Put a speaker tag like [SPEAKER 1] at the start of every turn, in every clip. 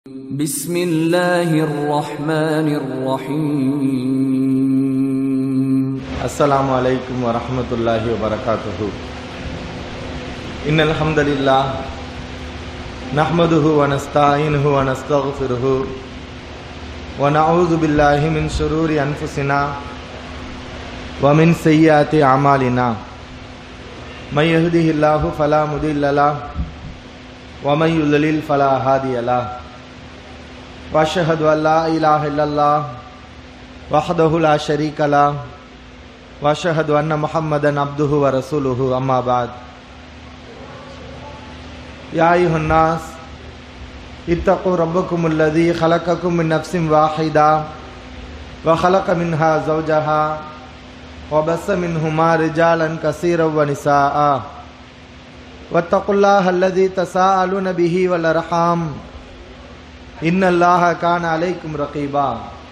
[SPEAKER 1] بسم الله الرحمن الرحيم
[SPEAKER 2] السلام عليكم ورحمة الله وبركاته إن الحمد لله نحمده ونستعينه ونستغفره ونعوذ بالله من شرور أنفسنا ومن سيئات أعمالنا من يهده الله فلا مضل له ومن يضلل فلا هادي له واشهد ان لا اله الا الله وحده لا شريك له واشهد ان محمدا عبده ورسوله اما بعد يا ايها الناس اتقوا ربكم الذي خلقكم من نفس واحده وخلق منها زوجها وبث منهما رجالا كثيرا ونساء واتقوا الله الذي تساءلون به والارحام ان الله كان عليكم رقيبا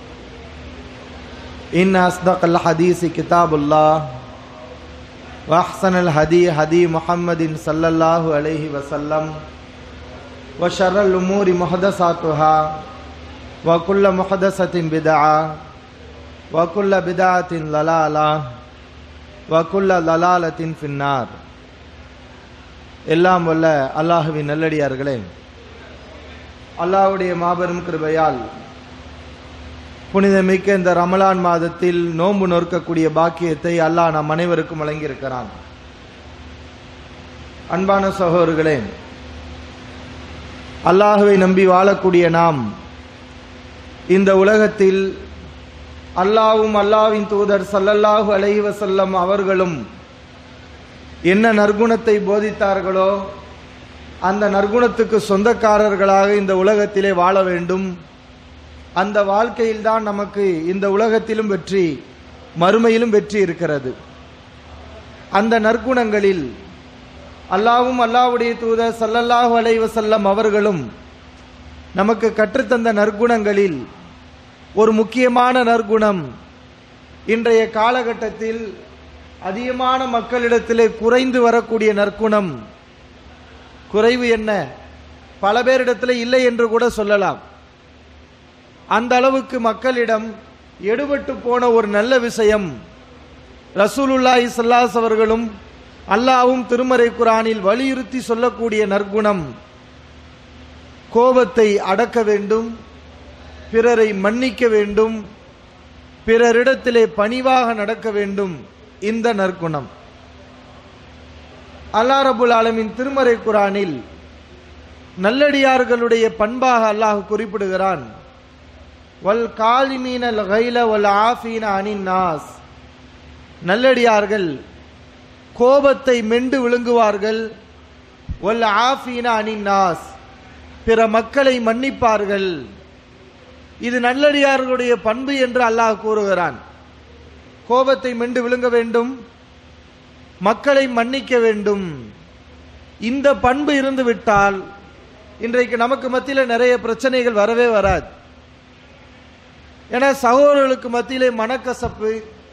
[SPEAKER 2] ان اصدق الحديث كتاب الله واحسن الهدي هدي محمد صلى الله عليه وسلم وشر الامور محدثاتها وكل محدثه بدعه وكل بدعه ضلاله وكل ضلاله في النار எல்லாம் வல்ல அல்லாஹுவின் நல்லடியார்களே அல்லாஹ்வுடைய மாபெரும் கிருபையால் புனிதமிக்க இந்த ரமலான் மாதத்தில் நோன்பு நொறுக்கக்கூடிய பாக்கியத்தை அல்லாஹ் நம் அனைவருக்கும் வழங்கியிருக்கிறான் அன்பான சகோதரர்களே அல்லாஹுவை நம்பி வாழக்கூடிய நாம் இந்த உலகத்தில் அல்லாவும் அல்லாவின் தூதர் சல்லல்லாஹு அலைஹி வஸல்லம் அவர்களும் என்ன நற்குணத்தை போதித்தார்களோ அந்த நற்குணத்துக்கு சொந்தக்காரர்களாக இந்த உலகத்திலே வாழ வேண்டும் அந்த வாழ்க்கையில்தான் நமக்கு இந்த உலகத்திலும் வெற்றி மறுமையிலும் வெற்றி இருக்கிறது அந்த நற்குணங்களில் அல்லாவும் அல்லாவுடைய தூதர் சல்லல்லாஹு அலைஹி வஸல்லம் அவர்களும் நமக்கு கற்றுத்தந்த நற்குணங்களில் ஒரு முக்கியமான நற்குணம் இன்றைய காலகட்டத்தில் அதிகமான மக்களிடத்திலே குறைந்து வரக்கூடிய நற்குணம் குறைவு என்ன பல பேரிடத்தில் இல்லை என்று கூட சொல்லலாம் அந்த அளவுக்கு மக்களிடம் எடுபட்டு போன ஒரு நல்ல விஷயம் ரசூலுல்லாஹி ஸல்லல்லாஹு அவர்களும் அல்லாஹ்வும் திருமறை குரானில் வலியுறுத்தி சொல்லக்கூடிய நற்குணம் கோபத்தை அடக்க வேண்டும் பிறரை மன்னிக்க வேண்டும் பிறரிடத்திலே பணிவாக நடக்க வேண்டும் இந்த நற்குணம் அல்லா ரபுல் ஆலமின் திருமறை குரானில் நல்லடியார்களுடைய பண்பாக அல்லாஹ் குறிப்பிடுகிறான் வல் காலிமீனல் கைல வல் ஆஃபீன அனின் நாஸ் நல்லடியார்கள் கோபத்தை மெண்டு விழுங்குவார்கள் வல் ஆஃபீன அனின் நாஸ் பிற மக்களை மன்னிப்பார்கள் இது நல்லடியார்களுடைய பண்பு என்று அல்லாஹ் கூறுகிறான் கோபத்தை மெண்டு விழுங்க வேண்டும் மக்களை மன்னிக்க வேண்டும் இந்த பண்பு இருந்து விட்டால் இன்றைக்கு நமக்கு மத்தியில் நிறைய பிரச்சனைகள் வரவே வராது ஏன்னா சகோதரர்களுக்கு மத்தியிலே மனக்கசப்பு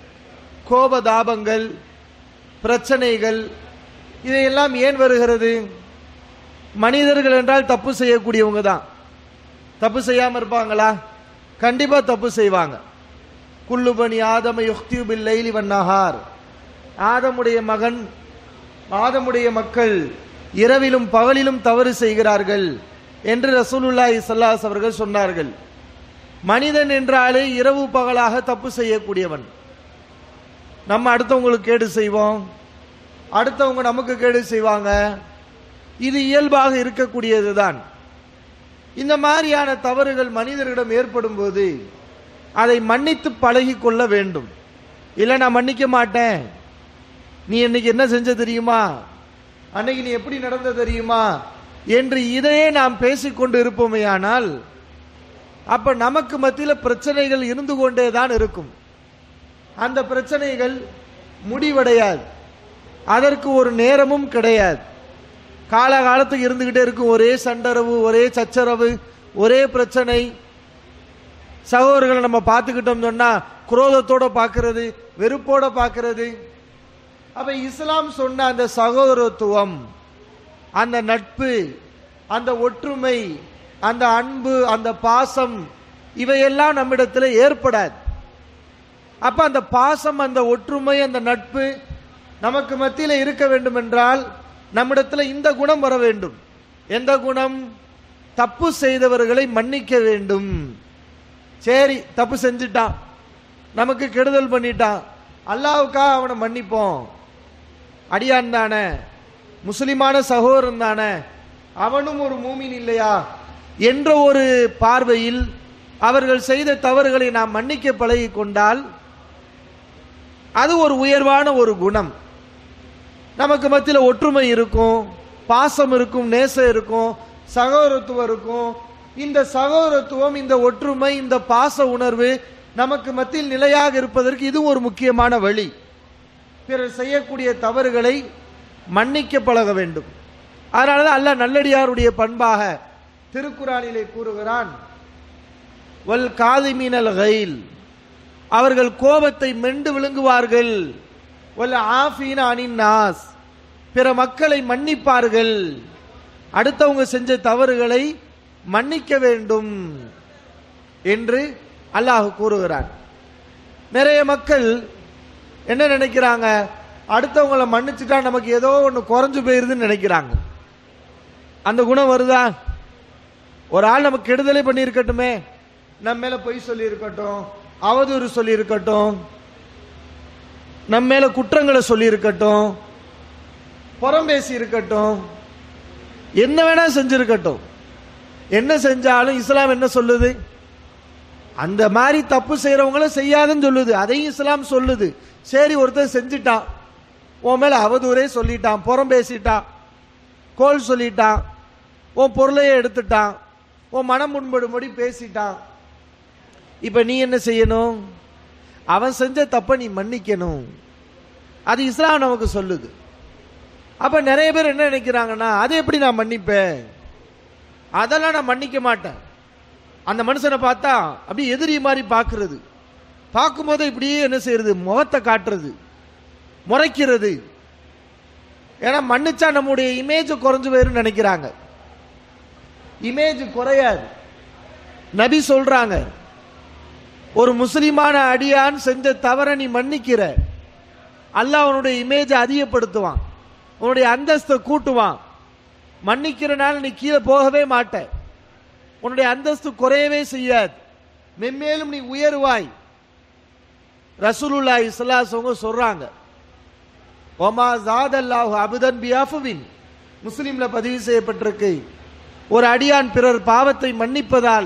[SPEAKER 2] கோபதாபங்கள் பிரச்சனைகள் இதையெல்லாம் ஏன் வருகிறது மனிதர்கள் என்றால் தப்பு செய்யக்கூடியவங்க தான் தப்பு செய்யாம இருப்பாங்களா கண்டிப்பா தப்பு செய்வாங்க குல்லுபனி ஆதம யுக்தியுபில் லைலி வன்னஹார் ஆதமுடைய மகன் ஆதமுடைய மக்கள் இரவிலும் பகலிலும் தவறு செய்கிறார்கள் என்று ரசூலுல்லாஹி சல்லாஸ் அவர்கள் சொன்னார்கள் மனிதன் என்றாலே இரவு பகலாக தப்பு செய்யக்கூடியவன் நம்ம அடுத்தவங்களுக்கு கேடு செய்வோம் அடுத்தவங்க நமக்கு கேடு செய்வாங்க இது இயல்பாக இருக்கக்கூடியதுதான் இந்த மாதிரியான தவறுகள் மனிதர்களிடம் ஏற்படும் போது அதை மன்னித்து பழகி கொள்ள வேண்டும் இல்லை நான் மன்னிக்க மாட்டேன் நீ இன்னைக்கு என்ன செஞ்ச தெரியுமா அன்னைக்கு நீ எப்படி நடந்த தெரியுமா என்று இதையே நாம் பேசிக்கொண்டு இருப்போமே ஆனால் அப்ப நமக்கு மத்தியில் பிரச்சனைகள் இருந்து கொண்டே தான் இருக்கும் அந்த பிரச்சனைகள் முடிவடையாது அதற்கு ஒரு நேரமும் கிடையாது காலகாலத்துக்கு இருந்துகிட்டே இருக்கும் ஒரே சண்டரவு ஒரே சச்சரவு ஒரே பிரச்சனை சகோதரர்களை நம்ம பார்த்துக்கிட்டோம் சொன்னா குரோதத்தோட பார்க்கிறது வெறுப்போட பார்க்கிறது அப்ப இஸ்லாம் சொன்ன அந்த சகோதரத்துவம் அந்த நட்பு அந்த ஒற்றுமை அந்த அன்பு அந்த பாசம் இவையெல்லாம் நம்மிடத்தில் ஏற்படாது அப்ப அந்த பாசம் அந்த ஒற்றுமை அந்த நட்பு நமக்கு மத்தியில் இருக்க வேண்டும் என்றால் நம்மிடத்தில் இந்த குணம் வர வேண்டும் எந்த குணம் தப்பு செய்தவர்களை மன்னிக்க வேண்டும் சரி தப்பு செஞ்சிட்டான் நமக்கு கெடுதல் பண்ணிட்டான் அல்லாவுக்கா அவனை மன்னிப்போம் அடியான் தானே முஸ்லிமான சகோதரன் தானே அவனும் ஒரு மூமின் இல்லையா என்ற ஒரு பார்வையில் அவர்கள் செய்த தவறுகளை நாம் மன்னிக்க பழகி கொண்டால் அது ஒரு உயர்வான ஒரு குணம் நமக்கு மத்தியில் ஒற்றுமை இருக்கும் பாசம் இருக்கும் நேசம் இருக்கும் சகோதரத்துவம் இருக்கும் இந்த சகோதரத்துவம் இந்த ஒற்றுமை இந்த பாச உணர்வு நமக்கு மத்தியில் நிலையாக இருப்பதற்கு இது ஒரு முக்கியமான வழி பிறர் செய்யக்கூடிய தவறுகளை மன்னிக்க பழக வேண்டும் அதனாலதான் அல்லாஹ் நல்லடியாருடைய பண்பாக திருக்குறானிலே கூறுகிறான் வல் காதிமீனல் கைல் அவர்கள் கோபத்தை மெண்டு விழுங்குவார்கள் வல் ஆஃபீன அனின் நாஸ் பிற மக்களை மன்னிப்பார்கள் அடுத்தவங்க செஞ்ச தவறுகளை மன்னிக்க வேண்டும் என்று அல்லாஹ் கூறுகிறான் நிறைய மக்கள் என்ன நினைக்கிறாங்க அடுத்தவங்களை மன்னிச்சுட்டா நமக்கு ஏதோ ஒன்று குறைஞ்சு போயிருதுன்னு நினைக்கிறாங்க அந்த குணம் வருதா ஒரு ஆள் நமக்கு கெடுதலே பண்ணியிருக்கட்டுமே நம்ம மேல பொய் சொல்லி இருக்கட்டும் அவதூறு சொல்லி இருக்கட்டும் நம்ம மேல குற்றங்களை சொல்லி இருக்கட்டும் புறம் பேசி இருக்கட்டும் என்ன வேணா செஞ்சிருக்கட்டும் என்ன செஞ்சாலும் இஸ்லாம் என்ன சொல்லுது அந்த மாதிரி தப்பு செய்யறவங்கள செய்யாதுன்னு சொல்லுது அதையும் இஸ்லாம் சொல்லுது சரி ஒருத்தன் செஞ்சிட்டான் உன் மேல அவதூறே சொல்லிட்டான் புறம் பேசிட்டான் கோல் சொல்லிட்டான் உன் பொருளையே எடுத்துட்டான் உன் மனம் முன்படும்படி பேசிட்டான் இப்ப நீ என்ன செய்யணும் அவன் செஞ்ச தப்ப நீ மன்னிக்கணும் அது இஸ்லாம் நமக்கு சொல்லுது அப்ப நிறைய பேர் என்ன நினைக்கிறாங்கன்னா அதை எப்படி நான் மன்னிப்பேன் அதெல்லாம் நான் மன்னிக்க மாட்டேன் அந்த மனுஷனை பார்த்தா அப்படியே எதிரி மாதிரி பார்க்கிறது பார்க்கும்போது இப்படியே என்ன செய்யறது முகத்தை காட்டுறது முறைக்கிறது ஏன்னா மன்னிச்சா நம்முடைய இமேஜ் குறைஞ்சு போயிரும் நினைக்கிறாங்க இமேஜ் குறையாது நபி சொல்றாங்க ஒரு முஸ்லிமான அடியான் செஞ்ச தவற நீ மன்னிக்கிற அல்லாஹ் அவனுடைய இமேஜை அதிகப்படுத்துவான் உன்னுடைய அந்தஸ்தை கூட்டுவான் மன்னிக்கிறனால நீ கீழே போகவே மாட்ட உன்னுடைய அந்தஸ்து குறையவே செய்யாது மென்மேலும் நீ உயருவாய் ரசூலுல்லாஹி ஸல்லல்லாஹு சொல்றாங்க ஒமா ஜாதல்லாஹு அபுதன் பியாஃபுவின் முஸ்லிம்ல பதிவு செய்யப்பட்டிருக்கு ஒரு அடியான் பிறர் பாவத்தை மன்னிப்பதால்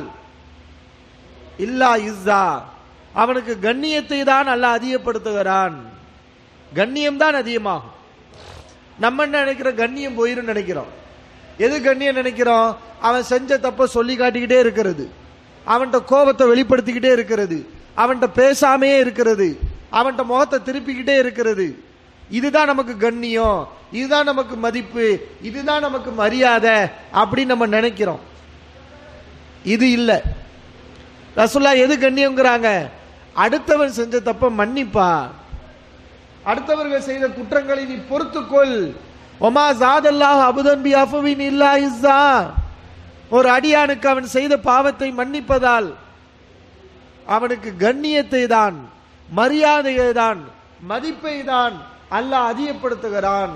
[SPEAKER 2] இல்லா இஸ்ஸா அவனுக்கு கண்ணியத்தை தான் அல்லாஹ் அதிகப்படுத்துகிறான் கண்ணியம் தான் அதிகமாகும் நம்ம என்ன நினைக்கிற கண்ணியம் போயிரும் நினைக்கிறோம் எது கண்ணியம் நினைக்கிறோம் அவன் செஞ்ச தப்ப சொல்லி காட்டிக்கிட்டே இருக்கிறது அவன்கிட்ட கோபத்தை வெளிப்படுத்திக்கிட்டே இருக்கிறது அவன்கிட்ட பேசாமையே இருக்கிறது அவன்கிட்ட முகத்தை திருப்பிக்கிட்டே இருக்கிறது இதுதான் நமக்கு கண்ணியம் இதுதான் நமக்கு மதிப்பு இதுதான் நமக்கு மரியாதை அப்படின்னு நம்ம நினைக்கிறோம் இது இல்லை ரசுல்லா எது கண்ணியங்கிறாங்க அடுத்தவன் செஞ்ச தப்ப மன்னிப்பா அடுத்தவர்கள் செய்த குற்றங்களை நீ பொறுத்துக்கொள் ஒமா ஜாதல்லாஹ் அபுதன் பி அஃபவின் இல்லா இஸ்ஸா ஒரு அடியானுக்கு அவன் செய்த பாவத்தை மன்னிப்பதால் அவனுக்கு கண்ணியத்தை தான் மரியாதையை தான் மதிப்பை தான் அல்லாஹ் அதிகப்படுத்துகிறான்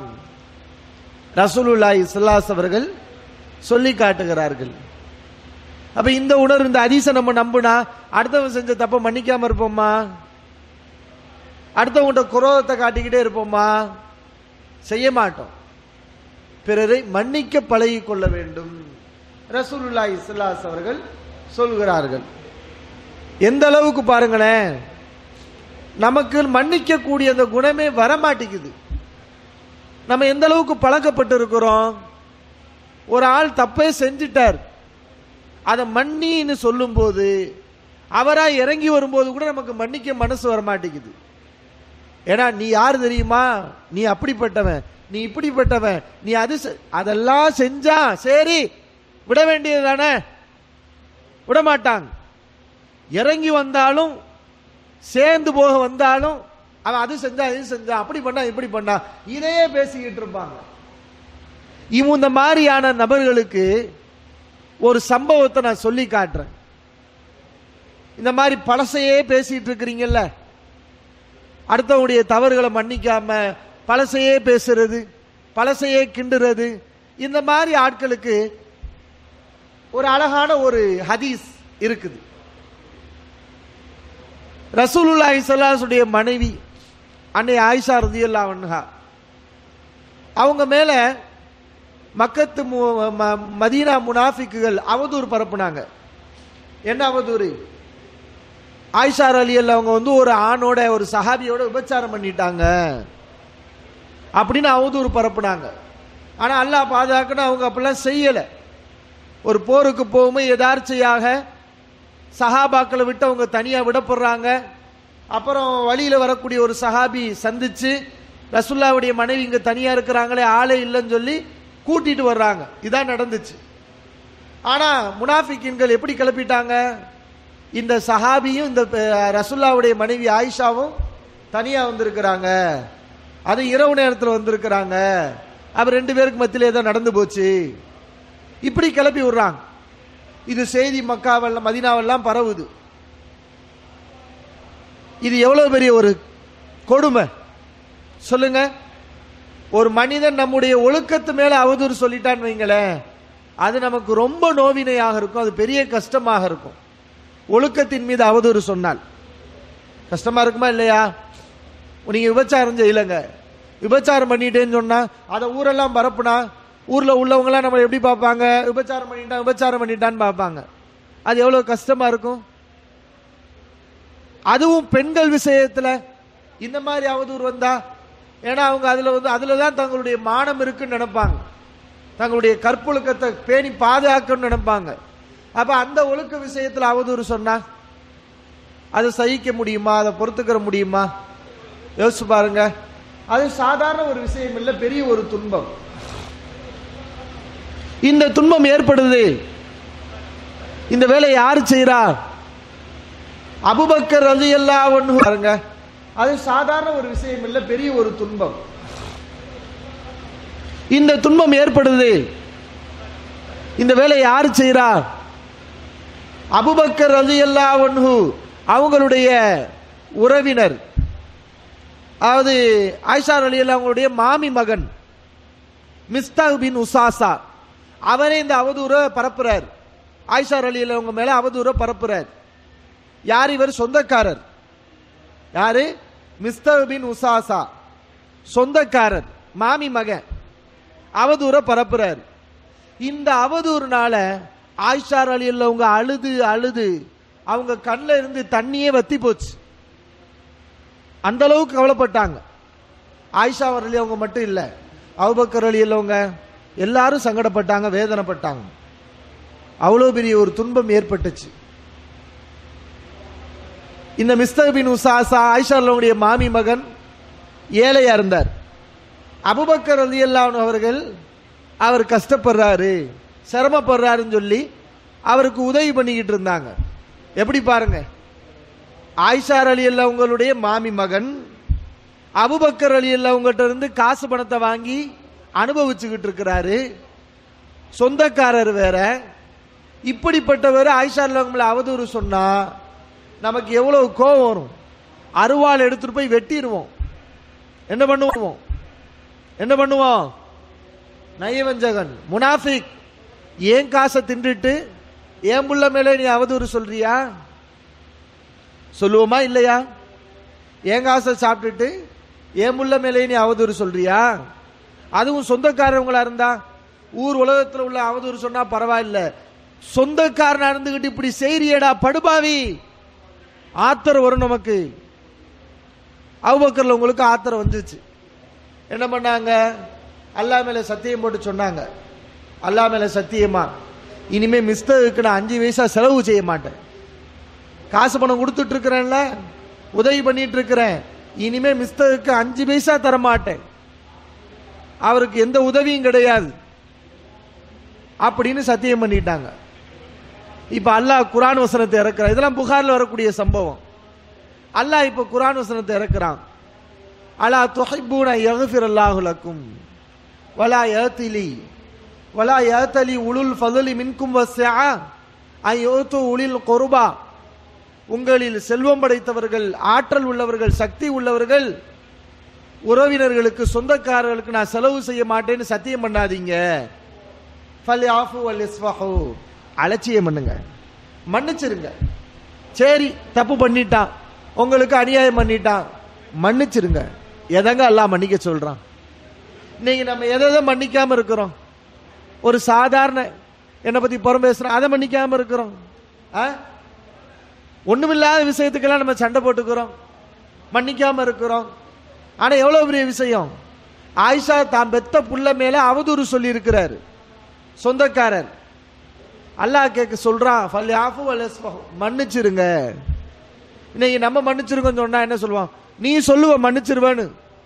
[SPEAKER 2] ரசூலுல்லாஹி ஸல்லல்லாஹு அவர்கள் சொல்லி காட்டுகிறார்கள் அப்ப இந்த உணர்வு இந்த அதிச நம்ம நம்புனா அடுத்தவன் செஞ்ச தப்ப மன்னிக்காம இருப்போமா அடுத்தவங்கிட்ட குரோதத்தை காட்டிக்கிட்டே இருப்போமா செய்ய மாட்டோம் பிறரை மன்னிக்க பழகிக் கொள்ள வேண்டும் ரசூலுல்லா இஸ்லாஸ் அவர்கள் சொல்கிறார்கள் எந்த அளவுக்கு பாருங்களேன் நமக்கு மன்னிக்க கூடிய அந்த குணமே வரமாட்டேங்குது நம்ம எந்த அளவுக்கு பழக்கப்பட்டு இருக்கிறோம் ஒரு ஆள் தப்பே செஞ்சிட்டார் அதை மன்னின்னு சொல்லும்போது அவரா இறங்கி வரும்போது கூட நமக்கு மன்னிக்க மனசு வர மாட்டேங்குது ஏன்னா நீ யார் தெரியுமா நீ அப்படிப்பட்டவன் நீ இப்படிப்பட்டவன் நீ அது செ- அதெல்லாம் செஞ்சா சரி விட வேண்டியது தானே விட மாட்டாங்க இறங்கி வந்தாலும் சேர்ந்து போக வந்தாலும் அவன் அது செஞ்சா இது செஞ்சா அப்படி பண்ணா இப்படி பண்ணா இதையே பேசிக்கிட்டு இருப்பாங்க இவங்க இந்த மாதிரியான நபர்களுக்கு ஒரு சம்பவத்தை நான் சொல்லி காட்டுறேன் இந்த மாதிரி பழசையே பேசிட்டு இருக்கிறீங்கல்ல அடுத்தவங்களுடைய தவறுகளை மன்னிக்காம பழசையே பேசுறது பழசையே கிண்டுறது இந்த மாதிரி ஆட்களுக்கு ஒரு அழகான ஒரு ஹதீஸ் இருக்குது ரசூலுல்லாஹி ஸல்லல்லாஹுடைய மனைவி அன்னை ஆயிஷா ரதியல்லாஹு அன்ஹா அவங்க மேல மக்கத்து மு- ம- மதீனா முனாஃபிக்குகள் அவதூறு பரப்புனாங்க என்ன அவதூறு ஆயிஷா அலி அவங்க வந்து ஒரு ஆணோட ஒரு சஹாபியோட விபச்சாரம் பண்ணிட்டாங்க அப்படின்னு அவதூறு பரப்புனாங்க ஆனா அல்லாஹ் பாதுகாக்கணும் அவங்க அப்படிலாம் செய்யல ஒரு போருக்கு போகும்போது எதார்ச்சையாக சஹாபாக்களை விட்டு அவங்க தனியா விடப்படுறாங்க அப்புறம் வழியில வரக்கூடிய ஒரு சஹாபி சந்திச்சு ரசுல்லாவுடைய மனைவி இங்க தனியா இருக்கிறாங்களே ஆளே இல்லைன்னு சொல்லி கூட்டிட்டு வர்றாங்க இதான் நடந்துச்சு ஆனா முனாஃபிக்கின்கள் எப்படி கிளப்பிட்டாங்க இந்த சஹாபியும் இந்த அஹ், ரசுல்லாவுடைய மனைவி ஆயிஷாவும் தனியா வந்திருக்கிறாங்க அது இரவு நேரத்தில் வந்திருக்கிறாங்க அப்ப ரெண்டு பேருக்கு மத்தியில ஏதோ நடந்து போச்சு இப்படி கிளப்பி விடுறாங்க இது செய்தி மக்காவெல்லாம் மதினாவெல்லாம் பரவுது இது எவ்வளவு பெரிய ஒரு கொடுமை சொல்லுங்க ஒரு மனிதன் நம்முடைய ஒழுக்கத்து மேல அவதூறு சொல்லிட்டான்னு வைங்களேன் அது நமக்கு ரொம்ப நோவினையாக இருக்கும் அது பெரிய கஷ்டமாக இருக்கும் ஒழுக்கத்தின் மீது அவதூறு சொன்னால் கஷ்டமா இருக்குமா இல்லையா நீங்க விபச்சாரம் செய்யலங்க விபச்சாரம் பண்ணிட்டேன்னு சொன்னா அதை ஊரெல்லாம் பரப்புனா ஊர்ல உள்ளவங்கலாம் நம்ம எப்படி பார்ப்பாங்க விபச்சாரம் பண்ணிட்டான் விபச்சாரம் பண்ணிட்டான்னு பார்ப்பாங்க அது எவ்வளவு கஷ்டமா இருக்கும் அதுவும் பெண்கள் விஷயத்துல இந்த மாதிரி அவதூறு வந்தா ஏன்னா அவங்க அதுல வந்து அதுல தான் தங்களுடைய மானம் இருக்குன்னு நினைப்பாங்க தங்களுடைய கற்பொழுக்கத்தை பேணி பாதுகாக்கணும்னு நினைப்பாங்க அப்ப அந்த ஒழுக்க விஷயத்துல அவதூறு சொன்னா அதை சகிக்க முடியுமா அதை பொறுத்துக்கிற முடியுமா யோசிச்சு பாருங்க அது சாதாரண ஒரு விஷயம் இல்ல பெரிய ஒரு துன்பம் இந்த துன்பம் ஏற்படுது இந்த வேலையை யாரு செய்றா அபுபக்கர் ரலி பாருங்க அது சாதாரண ஒரு விஷயம் இல்ல பெரிய ஒரு துன்பம் இந்த துன்பம் ஏற்படுது இந்த வேலையை யாரு செய்றா அபுபக்கர் ரலி அவங்களுடைய உறவினர் அதாவது ஆயிஷா அலி அவங்களுடைய மாமி மகன் மிஸ்தாக் பின் உசாசா அவரே இந்த அவதூறை பரப்புறார் ஆயிஷா அலி அவங்க மேல அவதூறை பரப்புறார் யார் இவர் சொந்தக்காரர் யாரு மிஸ்தர் பின் உசாசா சொந்தக்காரர் மாமி மகன் அவதூறை பரப்புறார் இந்த அவதூறுனால ஆயிஷா அலி அவங்க அழுது அழுது அவங்க கண்ணில் இருந்து தண்ணியே வத்தி போச்சு அந்த அளவுக்கு கவலைப்பட்டாங்க ஆயிஷா அலி அவங்க மட்டும் இல்ல அவுபக்கர் அலி அவங்க எல்லாரும் சங்கடப்பட்டாங்க வேதனைப்பட்டாங்க அவ்வளவு பெரிய ஒரு துன்பம் ஏற்பட்டுச்சு இந்த மிஸ்தர் பின் உசாசா ஆயிஷா அவங்களுடைய மாமி மகன் ஏழையா இருந்தார் அபுபக்கர் அலி அவர்கள் அவர் கஷ்டப்படுறாரு சிரமப்படுறாருன்னு சொல்லி அவருக்கு உதவி பண்ணிக்கிட்டு இருந்தாங்க எப்படி பாருங்க ஆயிஷார் அலி அவங்களுடைய மாமி மகன் அபுபக்கர் அலி அவங்ககிட்ட இருந்து காசு பணத்தை வாங்கி அனுபவிச்சுக்கிட்டு இருக்கிறாரு சொந்தக்காரர் வேற இப்படிப்பட்டவர் ஆயிஷா அவங்கள அவதூறு சொன்னா நமக்கு எவ்வளவு கோபம் வரும் அருவாள் எடுத்துட்டு போய் வெட்டிடுவோம் என்ன பண்ணுவோம் என்ன பண்ணுவோம் நயவஞ்சகன் முனாஃபிக் ஏன் காசை தின்றுட்டு ஏன் புள்ள மேல நீ அவதூறு சொல்றியா சொல்லுவோமா இல்லையா ஏன் காசை சாப்பிட்டுட்டு ஏன் புள்ள மேலே நீ அவதூறு சொல்றியா அதுவும் சொந்தக்காரவங்களா இருந்தா ஊர் உலகத்துல உள்ள அவதூறு சொன்னா பரவாயில்ல சொந்தக்காரனா இருந்துகிட்டு இப்படி செய்றியடா படுபாவி ஆத்திரம் வரும் நமக்கு அவுபக்கர்ல உங்களுக்கு ஆத்திரம் வந்துச்சு என்ன பண்ணாங்க அல்லாஹ் மேல சத்தியம் போட்டு சொன்னாங்க அல்லாஹ் மேல சத்தியமா இனிமே மிஸ்தகுக்கு நான் அஞ்சு வயசா செலவு செய்ய மாட்டேன் காசு பணம் கொடுத்துட்டு இருக்கிறேன்ல உதவி பண்ணிட்டு இருக்கிறேன் இனிமே மிஸ்தகுக்கு அஞ்சு பைசா தர மாட்டேன் அவருக்கு எந்த உதவியும் கிடையாது அப்படின்னு சத்தியம் பண்ணிட்டாங்க இப்ப அல்லாஹ் குரான் வசனத்தை இறக்குறான் இதெல்லாம் புகார்ல வரக்கூடிய சம்பவம் அல்லாஹ் இப்ப குரான் வசனத்தை இறக்குறான் அலா துஹிப்பூன யக்ஃபிர் அல்லாஹு லக்கும் வலா யத்திலி வலா யாத்தலி உளுல் ஃபதுலி மின்கும் வஸ்ஸா ஐயோத்து உளில் கொருபா உங்களில் செல்வம் படைத்தவர்கள் ஆற்றல் உள்ளவர்கள் சக்தி உள்ளவர்கள் உறவினர்களுக்கு சொந்தக்காரர்களுக்கு நான் செலவு செய்ய மாட்டேன்னு சத்தியம் பண்ணாதீங்க ஃபல் யாஃபு வல் இஸ்ஃபஹு அலட்சியம் பண்ணுங்க மன்னிச்சிருங்க சரி தப்பு பண்ணிட்டான் உங்களுக்கு அநியாயம் பண்ணிட்டான் மன்னிச்சிருங்க எதங்க அல்லாஹ் மன்னிக்க சொல்றான் இன்னைக்கு நம்ம எதை எதை மன்னிக்காம இருக்கிறோம் ஒரு சாதாரண என்னை பத்தி புறம் பேசுறோம் அதை மன்னிக்காம இருக்கிறோம் ஆ? ஒண்ணுமில்லாத விஷயத்துக்கெல்லாம் நம்ம சண்டை போட்டுக்கிறோம் மன்னிக்காம இருக்கிறோம் ஆனா எவ்வளவு பெரிய விஷயம் ஆயிஷா தான் பெத்த புள்ள மேல அவதூறு சொல்லி இருக்கிறாரு சொந்தக்காரர் அல்லாஹ் கேட்க சொல்றான் ஃபல் யாஃபு வல் யஸ்ஃபஹு. மன்னிச்சிருங்க இன்னைக்கு நம்ம மன்னிச்சிருக்கோம்னு சொன்னா என்ன சொல்லுவான் நீ சொல்லுவ மன்னிச்சிருவேன்னு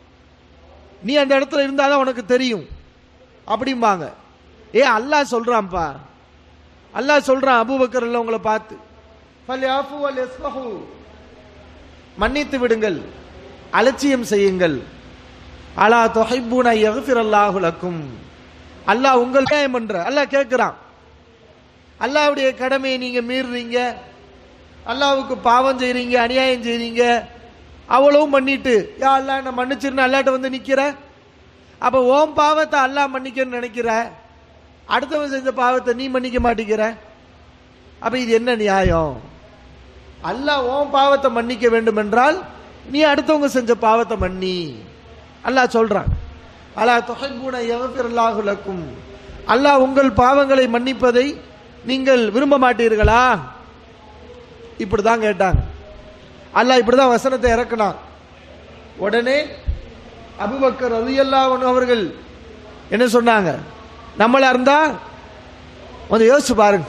[SPEAKER 2] நீ அந்த இடத்துல இருந்தாதான் உனக்கு தெரியும் அப்படிம்பாங்க ஏ அல்லாஹ் சொல்றான்ப்பா அல்லாஹ் சொல்றான் அபூபக்கர் இல்ல உங்களை பார்த்து ஃபல் யாஃபு வல் யஸ்ஃபஹு. மன்னித்து விடுங்கள் அலட்சியம் செய்யுங்கள் அலா தொஹைபூன யஃபிர் அல்லாஹு லக்கும் அல்லாஹ் உங்கள் நியாயம் பண்ற அல்லாஹ் கேட்கிறான் அல்லாஹ்வுடைய கடமையை நீங்க மீறுறீங்க அல்லாஹ்வுக்கு பாவம் செய்றீங்க அநியாயம் செய்றீங்க அவ்வளவும் பண்ணிட்டு யா அல்லாஹ் நான் மன்னிச்சிருன்னு அல்லாட்ட வந்து நிக்கிற அப்ப ஓம் பாவத்தை அல்லாஹ் மன்னிக்கன்னு நினைக்கிற அடுத்தவன் செஞ்ச பாவத்தை நீ மன்னிக்க மாட்டேங்கிற அப்ப இது என்ன நியாயம் அல்லாஹ் ஓம் பாவத்தை மன்னிக்க வேண்டும் என்றால் நீ அடுத்தவங்க செஞ்ச பாவத்தை மன்னி அல்லாஹ் சொல்றான் அலா தொகைபூன யகஃபிரல்லாஹு லக்கும் அல்லாஹ் உங்கள் பாவங்களை மன்னிப்பதை நீங்கள் விரும்ப மாட்டீர்களா இப்படிதான் கேட்டாங்க அல்லாஹ் இப்படிதான் வசனத்தை இறக்கினான் உடனே அபுபக்கர் ரலியல்லாஹு அவர்கள் என்ன சொன்னாங்க நம்மளா இருந்தா கொஞ்சம் யோசிச்சு பாருங்க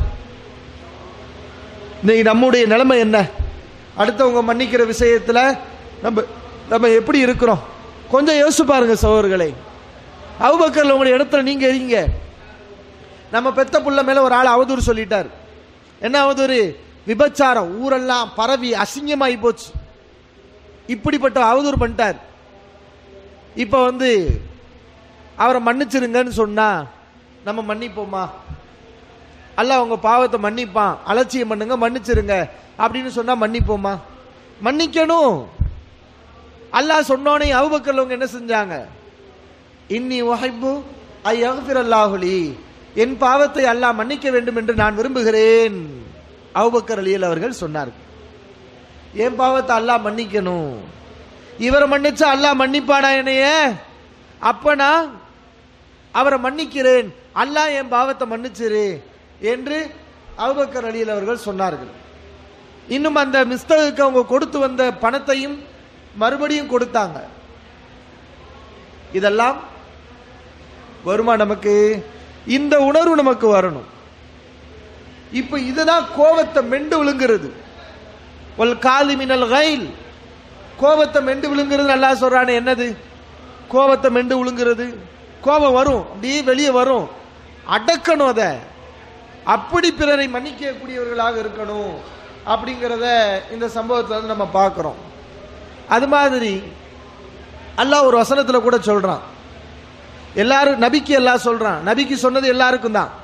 [SPEAKER 2] இன்னைக்கு நம்முடைய நிலைமை என்ன அடுத்தவங்க மன்னிக்கிற விஷயத்துல நம்ம நம்ம எப்படி இருக்கிறோம் கொஞ்சம் யோசிச்சு பாருங்க சகோதரர்களே அவுபக்கர்ல உங்களுடைய இடத்துல நீங்க இருக்கீங்க நம்ம பெத்த புள்ள மேல ஒரு ஆள் அவதூறு சொல்லிட்டார் என்ன அவதூறு விபச்சாரம் ஊரெல்லாம் பரவி அசிங்கமாகி போச்சு இப்படிப்பட்ட அவதூறு பண்ணிட்டார் இப்ப வந்து அவரை மன்னிச்சிருங்கன்னு சொன்னா நம்ம மன்னிப்போமா அல்லாஹ் உங்க பாவத்தை மன்னிப்பான் அலட்சியம் பண்ணுங்க மன்னிச்சிருங்க அப்படின்னு சொன்னா மன்னிப்போமா மன்னிக்கணும் அல்லாஹ் சொன்னோனே அவுபக்கர்லவங்க என்ன செஞ்சாங்க இன்னி வஹைபு ஐ அல்லாஹுலி என் பாவத்தை அல்லாஹ் மன்னிக்க வேண்டும் என்று நான் விரும்புகிறேன் அவுபக்கர் அலியல் அவர்கள் சொன்னார்கள் என் பாவத்தை அல்லாஹ் மன்னிக்கணும் இவரை மன்னிச்சா அல்லாஹ் மன்னிப்பானா என்னைய அப்ப நான் அவரை மன்னிக்கிறேன் அல்லாஹ் என் பாவத்தை மன்னிச்சிரு என்று அவுபக்கர் அலியல் அவர்கள் சொன்னார்கள் இன்னும் அந்த மிஸ்தகுக்கு அவங்க கொடுத்து வந்த பணத்தையும் மறுபடியும் கொடுத்தாங்க இதெல்லாம் வருமா நமக்கு இந்த உணர்வு நமக்கு வரணும் இப்ப இதுதான் கோபத்தை மெண்டு விழுங்குறது ஒல் காலி மினல் கைல் கோபத்தை மெண்டு விழுங்குறது நல்லா சொல்றானே என்னது கோபத்தை மெண்டு விழுங்குறது கோபம் வரும் அப்படியே வெளியே வரும் அடக்கணும் அதை அப்படி பிறரை மன்னிக்கக்கூடியவர்களாக இருக்கணும் அப்படிங்கிறத இந்த சம்பவத்தை வந்து நம்ம பார்க்கிறோம் அது மாதிரி அல்லாஹ் ஒரு வசனத்துல கூட சொல்றான் எல்லாரும் நபிக்கு எல்லாம் சொல்றான் நபிக்கு சொன்னது எல்லாருக்கும் தான்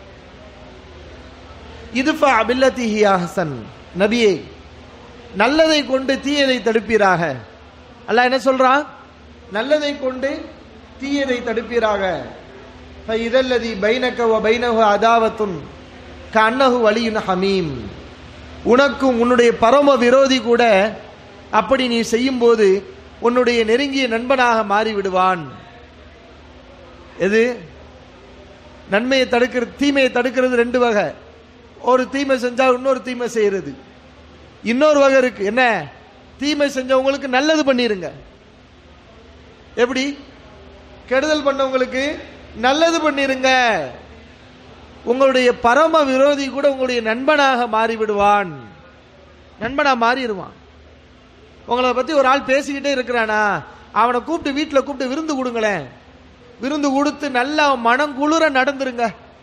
[SPEAKER 2] இதுஃபா பில்லதி ஹி அஹ்சன் நபியே நல்லதை கொண்டு தீயதை தடுப்பீராக அல்லாஹ் என்ன சொல்றான் நல்லதை கொண்டு தீயதை தடுப்பீராக இதல்லதி பைனக வ பைனஹு அதாவத்துன் கண்ணஹு வலியுன் ஹமீம் உனக்கும் உன்னுடைய பரம விரோதி கூட அப்படி நீ செய்யும்போது உன்னுடைய நெருங்கிய நண்பனாக மாறி விடுவான் எது நன்மையை தடுக்கிறது தீமையை தடுக்கிறது ரெண்டு வகை ஒரு தீமை செஞ்சா இன்னொரு தீமை செய்யறது இன்னொரு வகை இருக்கு என்ன தீமை செஞ்சவங்களுக்கு நல்லது பண்ணிருங்க எப்படி கெடுதல் பண்ணவங்களுக்கு நல்லது பண்ணிருங்க உங்களுடைய பரம விரோதி கூட உங்களுடைய நண்பனாக மாறி விடுவான் நண்பனா மாறிடுவான் உங்களை பத்தி ஒரு ஆள் பேசிக்கிட்டே இருக்கிறானா அவனை கூப்பிட்டு வீட்டில் கூப்பிட்டு விருந்து கொடுங்களேன் விருந்து கொடுத்து நல்லா அவன் மனம் குளிர நடந்துருங்க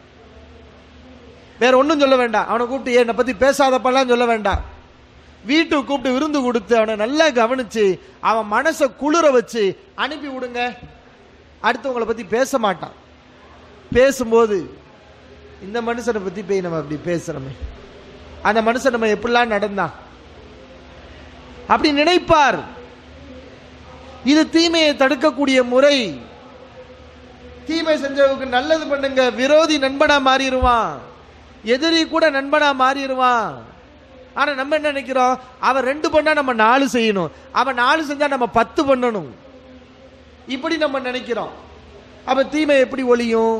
[SPEAKER 2] வேற ஒன்றும் சொல்ல வேண்டாம் அவனை கூப்பிட்டு என்னை பத்தி பேசாதப்பெல்லாம் சொல்ல வேண்டாம் வீட்டுக்கு கூப்பிட்டு விருந்து கொடுத்து அவனை நல்லா கவனிச்சு அவன் மனசை குளிர வச்சு அனுப்பி விடுங்க அடுத்து உங்களை பத்தி பேச மாட்டான் பேசும்போது இந்த மனுஷனை பத்தி போய் நம்ம அப்படி பேசுறோமே அந்த மனுஷன் நம்ம எப்படிலாம் நடந்தான் அப்படி நினைப்பார் இது தீமையை தடுக்கக்கூடிய முறை தீமை செஞ்சவங்க நல்லது பண்ணுங்க விரோதி நண்பனா மாறிடுவான் எதிரி கூட நண்பனா மாறிடுவான் ஆனா நம்ம என்ன நினைக்கிறோம் அவன் ரெண்டு பண்ணா நம்ம நாலு செய்யணும் அவன் நாலு செஞ்சா நம்ம பத்து பண்ணணும் இப்படி நம்ம நினைக்கிறோம் அப்ப தீமை எப்படி ஒளியும்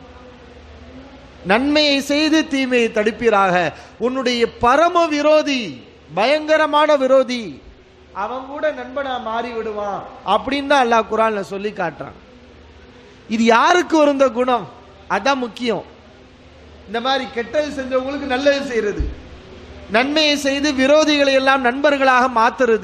[SPEAKER 2] நன்மையை செய்து தீமையை தடுப்பீராக உன்னுடைய பரம விரோதி பயங்கரமான விரோதி அவன் கூட நண்பனா மாறி விடுவான் அப்படின்னு தான் அல்லாஹ் குரான்ல சொல்லி காட்டுறான் இது யாருக்கு வரும் இந்த குணம் அதான் முக்கியம் இந்த மாதிரி கெட்டது செஞ்சவங்களுக்கு நல்லது செய்யறது நன்மையை செய்து விரோதிகளை எல்லாம் நண்பர்களாக மாத்துறது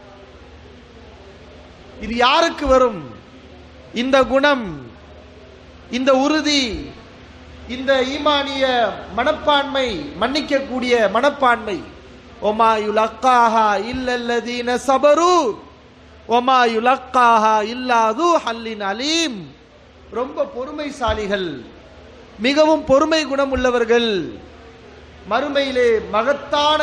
[SPEAKER 2] இது யாருக்கு வரும் இந்த குணம் இந்த உறுதி இந்த ஈமானிய மனப்பான்மை மன்னிக்கக்கூடிய மனப்பான்மை ஒமா யுலக்காஹா இல்லல்லதீன சபரு ஒமா யுலக்காஹா இல்லாது ஹல்லின் அலீம் ரொம்ப பொறுமைசாலிகள் மிகவும் பொறுமை குணம் உள்ளவர்கள் மறுமையிலே மகத்தான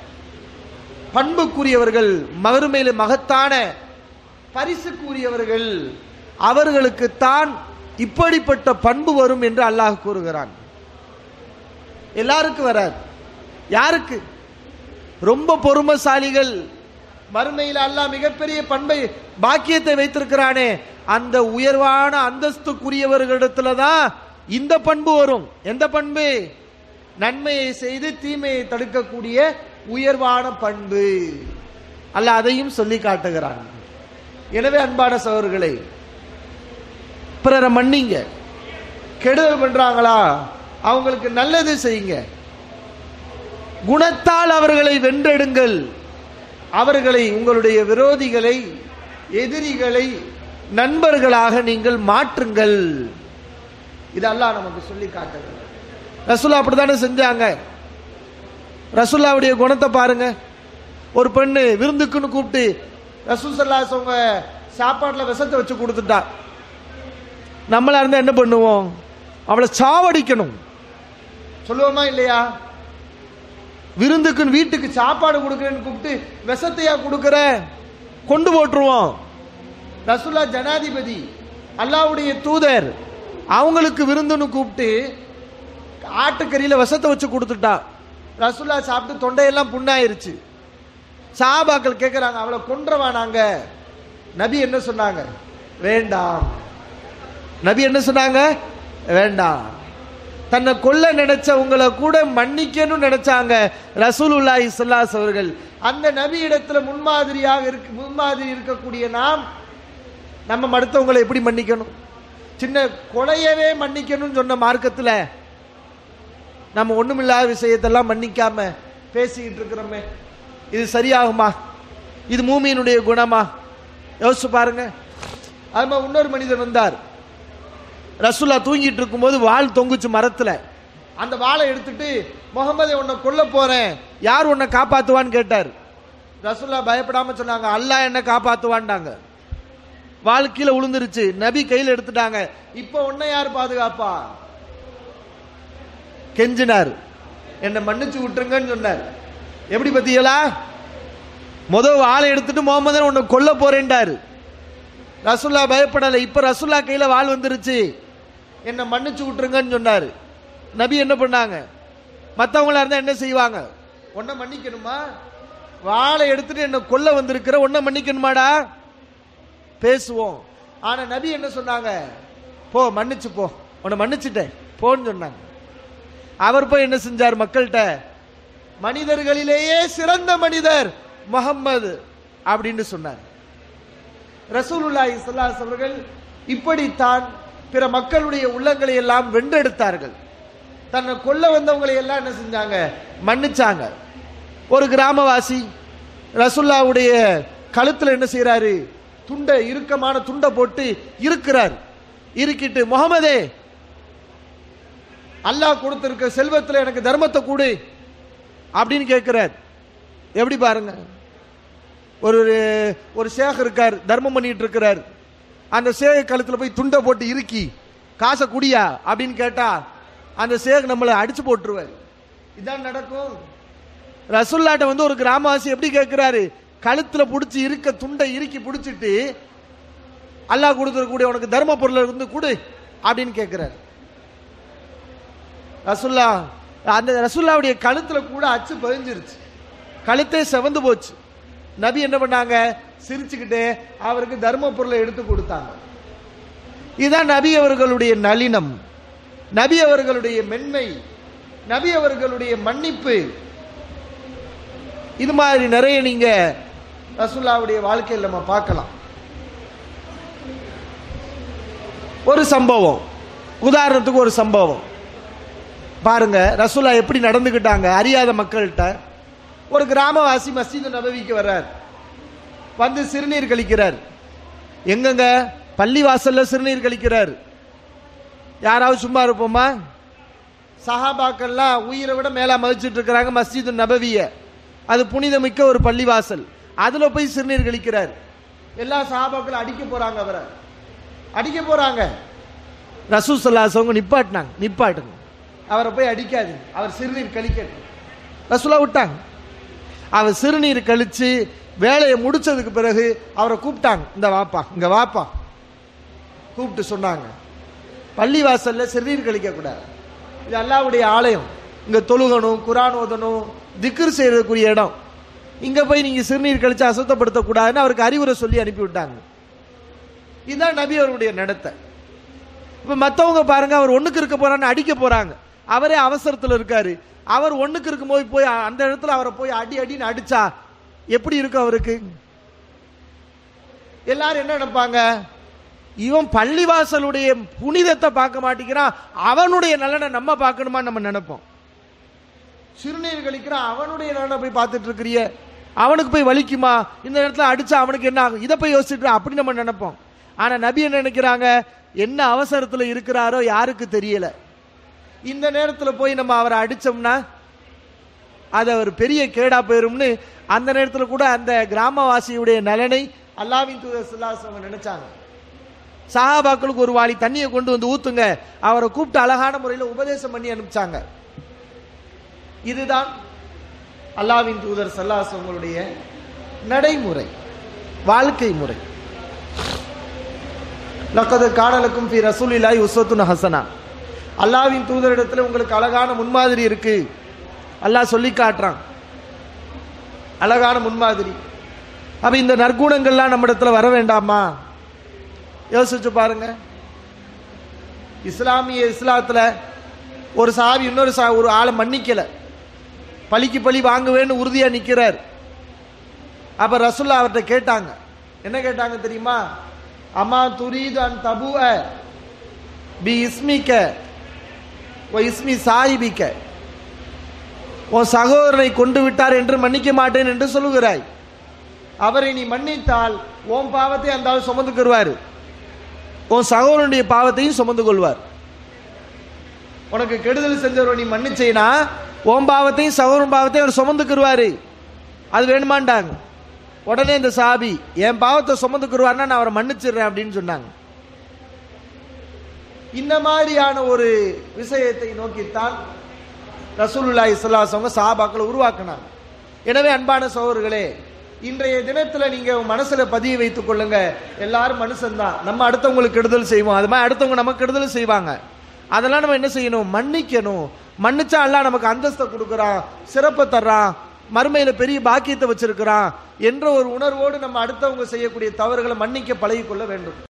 [SPEAKER 2] பண்புக்குரியவர்கள் மறுமையிலே மகத்தான பரிசுக்குரியவர்கள் அவர்களுக்குத்தான் இப்படிப்பட்ட பண்பு வரும் என்று அல்லாஹ் கூறுகிறான் எல்லாருக்கும் வராது யாருக்கு ரொம்ப பொறுமைசாலிகள் மறுமையில் அல்லாஹ் மிகப்பெரிய பண்பை பாக்கியத்தை வைத்திருக்கிறானே அந்த உயர்வான அந்தஸ்துக்குரியவர்களிடத்துல தான் இந்த பண்பு வரும் எந்த பண்பு நன்மையை செய்து தீமையை தடுக்கக்கூடிய உயர்வான பண்பு அல்ல அதையும் சொல்லி காட்டுகிறான் எனவே அன்பான சகோதரர்களே பிறரை மன்னிங்க கெடுதல் பண்றாங்களா அவங்களுக்கு நல்லது செய்யுங்க குணத்தால் அவர்களை வென்றெடுங்கள் அவர்களை உங்களுடைய விரோதிகளை எதிரிகளை நண்பர்களாக நீங்கள் மாற்றுங்கள் இது அல்லாஹ் நமக்கு சொல்லி காட்டுகிறது ரசுல்லா அப்படித்தானே செஞ்சாங்க ரசுல்லாவுடைய குணத்தை பாருங்க ஒரு பெண்ணு விருந்துக்குன்னு கூப்பிட்டு ரசூல் சல்லாஸ் அவங்க சாப்பாட்டில் விஷத்தை வச்சு கொடுத்துட்டா நம்மளா இருந்தா என்ன பண்ணுவோம் அவளை சாவடிக்கணும் சொல்லுவோமா இல்லையா விருந்துக்குன்னு வீட்டுக்கு சாப்பாடு கொடுக்குறேன்னு கூப்பிட்டு விஷத்தையா கொடுக்குற கொண்டு போட்டுருவோம் ரசுல்லா ஜனாதிபதி அல்லாவுடைய தூதர் அவங்களுக்கு விருந்துன்னு கூப்பிட்டு ஆட்டுக்கறியில விஷத்தை வச்சு கொடுத்துட்டா ரசுல்லா சாப்பிட்டு தொண்டையெல்லாம் புண்ணாயிருச்சு சாபாக்கள் கேட்குறாங்க அவளை கொன்றவா நாங்க நபி என்ன சொன்னாங்க வேண்டாம் நபி என்ன சொன்னாங்க வேண்டாம் தன்னை கொல்ல நினைச்சவங்களை கூட மன்னிக்கணும்னு நினைச்சாங்க ரசூலுல்லாஹி ஸல்லல்லாஹு அவர்கள் அந்த நபி இடத்துல முன்மாதிரியாக இருக்கு முன்மாதிரி இருக்கக்கூடிய நாம் நம்ம அடுத்தவங்களை எப்படி மன்னிக்கணும் சின்ன கொலையவே மன்னிக்கணும்னு சொன்ன மார்க்கத்தில் நம்ம ஒண்ணுமில்லாத விஷயத்தெல்லாம் மன்னிக்காம பேசிக்கிட்டு இருக்கிறோமே இது சரியாகுமா இது மூமியினுடைய குணமா யோசிச்சு பாருங்க அது மாதிரி இன்னொரு மனிதன் வந்தார் ரசுல்லா தூங்கிட்டு இருக்கும்போது வாள் தொங்குச்சு மரத்துல அந்த வாளை எடுத்துட்டு முகமதை உன்னை கொல்ல போறேன் யார் உன்னை காப்பாத்துவான்னு கேட்டார் ரசுல்லா பயப்படாம சொன்னாங்க அல்லாஹ் என்ன காப்பாத்துவான்டாங்க வாள் கீழே விழுந்துருச்சு நபி கையில் எடுத்துட்டாங்க இப்ப உன்னை யார் பாதுகாப்பா கெஞ்சினார் என்னை மன்னிச்சு விட்டுருங்கன்னு சொன்னார் எப்படி பத்தியலா முதல் வாளை எடுத்துட்டு முகமதன் உன்னை கொல்ல போறேன்டாரு ரசுல்லா பயப்படலை இப்ப ரசுல்லா கையில வாள் வந்துருச்சு என்னை மன்னிச்சு விட்டுருங்கன்னு சொன்னாரு நபி என்ன பண்ணாங்க மற்றவங்களா இருந்தா என்ன செய்வாங்க உன்னை மன்னிக்கணுமா வாளை எடுத்துட்டு என்ன கொல்ல வந்திருக்கிற உன்னை மன்னிக்கணுமாடா பேசுவோம் ஆனா நபி என்ன சொன்னாங்க போ மன்னிச்சு போ உன்னை மன்னிச்சுட்டேன் போன்னு சொன்னாங்க அவர் போய் என்ன செஞ்சார் மக்கள்கிட்ட மனிதர்களிலேயே சிறந்த மனிதர் முகம்மது அப்படின்னு சொன்னார் ரசூலுல்லாஹி ஸல்லல்லாஹு அவர்கள் இப்படித்தான் பிற மக்களுடைய உள்ளங்களை எல்லாம் வென்றெடுத்தார்கள் தன்னை கொல்ல வந்தவங்களை எல்லாம் என்ன செஞ்சாங்க மன்னிச்சாங்க ஒரு கிராமவாசி ரசுல்லாவுடைய கழுத்துல என்ன செய்யறாரு துண்டை இறுக்கமான துண்டை போட்டு இருக்கிறார் இருக்கிட்டு முகமதே அல்லாஹ் கொடுத்திருக்க செல்வத்துல எனக்கு தர்மத்தை கொடு அப்படின்னு கேட்கிறார் எப்படி பாருங்க ஒரு ஒரு சேக இருக்கார் தர்மம் பண்ணிட்டு இருக்கிறார் அந்த சேக கழுத்துல போய் துண்டை போட்டு இறுக்கி காசை குடியா அப்படின்னு கேட்டா அந்த சேக் நம்மளை அடிச்சு போட்டுருவார் இதான் நடக்கும் ரசுல்லாட்ட வந்து ஒரு கிராமவாசி எப்படி கேட்கிறாரு கழுத்துல புடிச்சு இருக்க துண்டை இறுக்கி புடிச்சிட்டு அல்லாஹ் கொடுத்துருக்கூடிய உனக்கு தர்ம பொருள் இருந்து கொடு அப்படின்னு கேட்கிறாரு ரசுல்லா அந்த ரசுல்லாவுடைய கழுத்துல கூட அச்சு பதிஞ்சிருச்சு கழுத்தே செவந்து போச்சு நபி என்ன பண்ணாங்க சிரிச்சுக்கிட்டே அவருக்கு தர்ம பொருளை எடுத்து கொடுத்தாங்க இதுதான் நபி அவர்களுடைய நளினம் நபி அவர்களுடைய மென்மை நபி அவர்களுடைய மன்னிப்பு இது மாதிரி நிறைய நீங்க ரசுல்லாவுடைய வாழ்க்கையில் நம்ம பார்க்கலாம் ஒரு சம்பவம் உதாரணத்துக்கு ஒரு சம்பவம் பாருங்க ரசூலா எப்படி நடந்துக்கிட்டாங்க அறியாத மக்கள்கிட்ட ஒரு கிராமவாசி மஸ்ஜித் நபவிக்கு வர்றார் வந்து சிறுநீர் கழிக்கிறார் எங்கங்க பள்ளி வாசல்ல சிறுநீர் கழிக்கிறார் யாராவது சும்மா இருப்போமா சஹாபாக்கள்லாம் உயிரை விட மேலா மதிச்சிட்டு இருக்கிறாங்க மஸ்ஜித் நபவிய அது புனிதமிக்க ஒரு பள்ளிவாசல் அதுல போய் சிறுநீர் கழிக்கிறார் எல்லா சஹாபாக்களும் அடிக்க போறாங்க அவரை அடிக்க போறாங்க ரசூ சல்லாசவங்க நிப்பாட்டினாங்க நிப்பாட்டுங்க அவரை போய் அடிக்காதீங்க அவர் சிறுநீர் கழிக்கட்டும் ரசூலா விட்டாங்க அவர் சிறுநீர் கழிச்சு வேலையை முடிச்சதுக்கு பிறகு அவரை கூப்பிட்டாங்க இந்த வாப்பா இங்க வாப்பா கூப்பிட்டு சொன்னாங்க பள்ளி வாசல்ல சிறுநீர் கழிக்க கூடாது இது அல்லாவுடைய ஆலயம் இங்க தொழுகணும் குரான் ஓதணும் திக்ர் செய்யறதுக்குரிய இடம் இங்க போய் நீங்க சிறுநீர் கழிச்சு அசுத்தப்படுத்தக்கூடாதுன்னு அவருக்கு அறிவுரை சொல்லி அனுப்பி விட்டாங்க இதுதான் நபி அவருடைய நடத்தை இப்ப மத்தவங்க பாருங்க அவர் ஒண்ணுக்கு இருக்க போறான்னு அடிக்க போறாங்க அவரே அவசரத்துல இருக்காரு அவர் ஒண்ணுக்கு இருக்கும்போது போய் அந்த இடத்துல அவரை போய் அடி அடின்னு அடிச்சா எப்படி இருக்கும் அவருக்கு எல்லாரும் என்ன நினைப்பாங்க இவன் பள்ளிவாசலுடைய புனிதத்தை பார்க்க மாட்டேங்கிறான் அவனுடைய நலனை நம்ம பார்க்கணுமா நம்ம நினைப்போம் சிறுநீர் கழிக்கிறான் அவனுடைய நலனை போய் பார்த்துட்டு இருக்கிறிய அவனுக்கு போய் வலிக்குமா இந்த இடத்துல அடிச்சா அவனுக்கு என்ன ஆகும் இதை போய் யோசிச்சுட்டு அப்படி நம்ம நினைப்போம் ஆனா நபி என்ன நினைக்கிறாங்க என்ன அவசரத்துல இருக்கிறாரோ யாருக்கு தெரியல இந்த நேரத்துல போய் நம்ம அவரை அடிச்சோம்னா அது அவர் பெரிய கேடா போயிரும்னு அந்த நேரத்துல கூட அந்த கிராமவாசியுடைய நலனை அல்லாவின் தூதர் ஸல்லல்லாஹு அவங்க நினைச்சாங்க சஹாபாக்களுக்கு ஒரு வாளி தண்ணியை கொண்டு வந்து ஊத்துங்க அவரை கூப்பிட்டு அழகான முறையில் உபதேசம் பண்ணி அனுப்பிச்சாங்க இதுதான் அல்லாவின் தூதர் ஸல்லல்லாஹு அவங்களுடைய நடைமுறை வாழ்க்கை முறை லக்கது காணலுக்கும் ஃபி ரசூலில்லாஹி உஸ்வத்துன் ஹசனா அல்லாவின் தூதரிடத்துல உங்களுக்கு அழகான முன்மாதிரி இருக்கு அல்லாஹ் சொல்லி காட்டுறான் அழகான முன்மாதிரி அப்ப இந்த நற்குணங்கள்லாம் நம்ம இடத்துல வர வேண்டாமா யோசிச்சு பாருங்க இஸ்லாமிய இஸ்லாத்துல ஒரு சாவி இன்னொரு சா ஒரு ஆளை மன்னிக்கல பழிக்கு பழி வாங்குவேன்னு உறுதியா நிக்கிறார் அப்ப ரசுல்லா அவர்கிட்ட கேட்டாங்க என்ன கேட்டாங்க தெரியுமா அம்மா துரீது அன் தபுவ பி இஸ்மிக்க ஓ இஸ்மி சாயிபிக்க உன் சகோதரனை கொண்டு விட்டார் என்று மன்னிக்க மாட்டேன் என்று சொல்லுகிறாய் அவரை நீ மன்னித்தால் உன் பாவத்தை அந்த ஆள் சுமந்துக்கிடுவார் உன் சகோதரனுடைய பாவத்தையும் சுமந்து கொள்வார் உனக்கு கெடுதல் செஞ்சவரை நீ மன்னிச்சேனா உன் பாவத்தையும் சகோதரன் பாவத்தையும் அவர் சுமந்துக்கிடுவாரு அது வேணுமாண்டாங்க உடனே இந்த சாபி என் பாவத்தை சுமந்துக்கிடுவார்னா நான் அவரை மன்னிச்சிடுறேன் அப்படின்னு சொன்னாங்க இந்த மாதிரியான ஒரு விஷயத்தை நோக்கித்தான் ரசூலுல்லாஹி ஸல்லல்லாஹு அவங்க சஹாபாக்களை உருவாக்குனாங்க எனவே அன்பான சகோதரர்களே இன்றைய தினத்துல நீங்க உங்க மனசுல பதிய வைத்துக் கொள்ளுங்க எல்லாரும் மனுஷன்தான் நம்ம அடுத்தவங்களுக்கு கெடுதல் செய்வோம் அது மாதிரி அடுத்தவங்க நமக்கு கெடுதல் செய்வாங்க அதெல்லாம் நம்ம என்ன செய்யணும் மன்னிக்கணும் மன்னிச்சா அல்லாஹ் நமக்கு அந்தஸ்தை கொடுக்குறான் சிறப்பை தர்றான் மறுமையில பெரிய பாக்கியத்தை வச்சிருக்கிறான் என்ற ஒரு உணர்வோடு நம்ம அடுத்தவங்க செய்யக்கூடிய தவறுகளை மன்னிக்க பழகிக்கொள்ள வேண்டும்